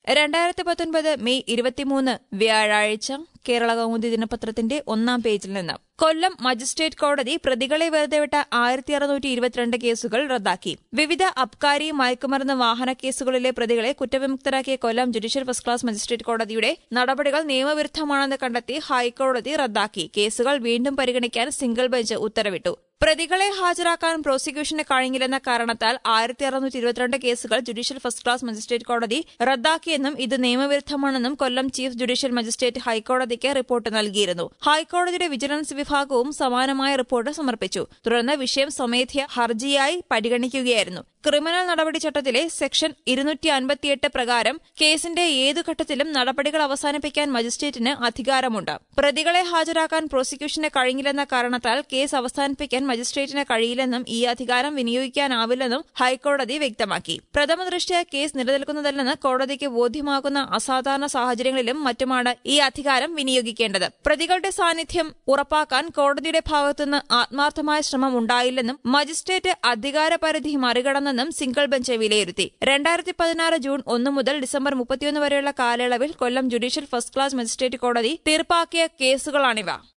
രണ്ടായിരത്തി പത്തൊൻപത് മെയ് ഇരുപത്തിമൂന്ന് വ്യാഴാഴ്ച കേരള കൗമുദി ദിനപത്രത്തിന്റെ ഒന്നാം പേജിൽ നിന്ന് കൊല്ലം മജിസ്ട്രേറ്റ് കോടതി പ്രതികളെ വെറുതെ വിട്ട ആയിരത്തി അറുന്നൂറ്റി ഇരുപത്തിരണ്ട് കേസുകൾ റദ്ദാക്കി വിവിധ അബ്കാരി മയക്കുമരുന്ന് വാഹന കേസുകളിലെ പ്രതികളെ കുറ്റവിമുക്തരാക്കിയ Kollam judicial first class magistrate കോടതിയുടെ നടപടികൾ നിയമവിരുദ്ധമാണെന്ന് കണ്ടെത്തി ഹൈക്കോടതി റദ്ദാക്കി കേസുകൾ വീണ്ടും പരിഗണിക്കാൻ സിംഗിൾ ബെഞ്ച് ഉത്തരവിട്ടു പ്രതികളെ ഹാജരാക്കാൻ പ്രോസിക്യൂഷന് കഴിഞ്ഞില്ലെന്ന കാരണത്താൽ ആയിരത്തി അറുന്നൂറ്റി ഇരുപത്തിരണ്ട് കേസുകൾ ജുഡീഷ്യൽ ഫസ്റ്റ് ക്ലാസ് മജിസ്ട്രേറ്റ് കോടതി റദ്ദാക്കിയെന്നും ഇത് നിയമവിരുദ്ധമാണെന്നും കൊല്ലം ചീഫ് ജുഡീഷ്യൽ മജിസ്ട്രേറ്റ് ഹൈക്കോടതിക്ക് റിപ്പോർട്ട് നൽകിയിരുന്നു ഹൈക്കോടതിയുടെ വിജിലൻസ് വിഭാഗവും സമാനമായ റിപ്പോർട്ട് സമർപ്പിച്ചു തുടർന്ന് വിഷയം സ്വമേധ്യ ഹർജിയായി പരിഗണിക്കുകയായിരുന്നു ക്രിമിനൽ നടപടി ചട്ടത്തിലെ സെക്ഷൻ ഇരുന്നൂറ്റി അൻപത്തിയെട്ട് പ്രകാരം കേസിന്റെ ഏതു ഘട്ടത്തിലും നടപടികൾ അവസാനിപ്പിക്കാൻ മജിസ്ട്രേറ്റിന് അധികാരമുണ്ട് പ്രതികളെ ഹാജരാക്കാൻ പ്രോസിക്യൂഷന് കഴിഞ്ഞില്ലെന്ന കാരണത്താൽ കേസ് അവസാനിപ്പിക്കാൻ മജിസ്ട്രേറ്റിന് കഴിയില്ലെന്നും ഈ അധികാരം വിനിയോഗിക്കാനാവില്ലെന്നും ഹൈക്കോടതി വ്യക്തമാക്കി പ്രഥമ ദൃഷ്ട്യാ കേസ് നിലനിൽക്കുന്നതല്ലെന്ന് കോടതിക്ക് ബോധ്യമാകുന്ന അസാധാരണ സാഹചര്യങ്ങളിലും മറ്റുമാണ് ഈ അധികാരം വിനിയോഗിക്കേണ്ടത് പ്രതികളുടെ സാന്നിധ്യം ഉറപ്പാക്കാൻ കോടതിയുടെ ഭാഗത്തുനിന്ന് ആത്മാർത്ഥമായ ശ്രമം ഉണ്ടായില്ലെന്നും മജിസ്ട്രേറ്റ് അധികാരപരിധി മറികടന്നെന്നും സിംഗിൾ ബെഞ്ച് വിലയിരുത്തി രണ്ടായിരത്തി പതിനാറ് ജൂൺ ഒന്ന് മുതൽ ഡിസംബർ മുപ്പത്തിയൊന്ന് വരെയുള്ള കാലയളവിൽ Kollam judicial first class magistrate കോടതി തീർപ്പാക്കിയ കേസുകളാണിവ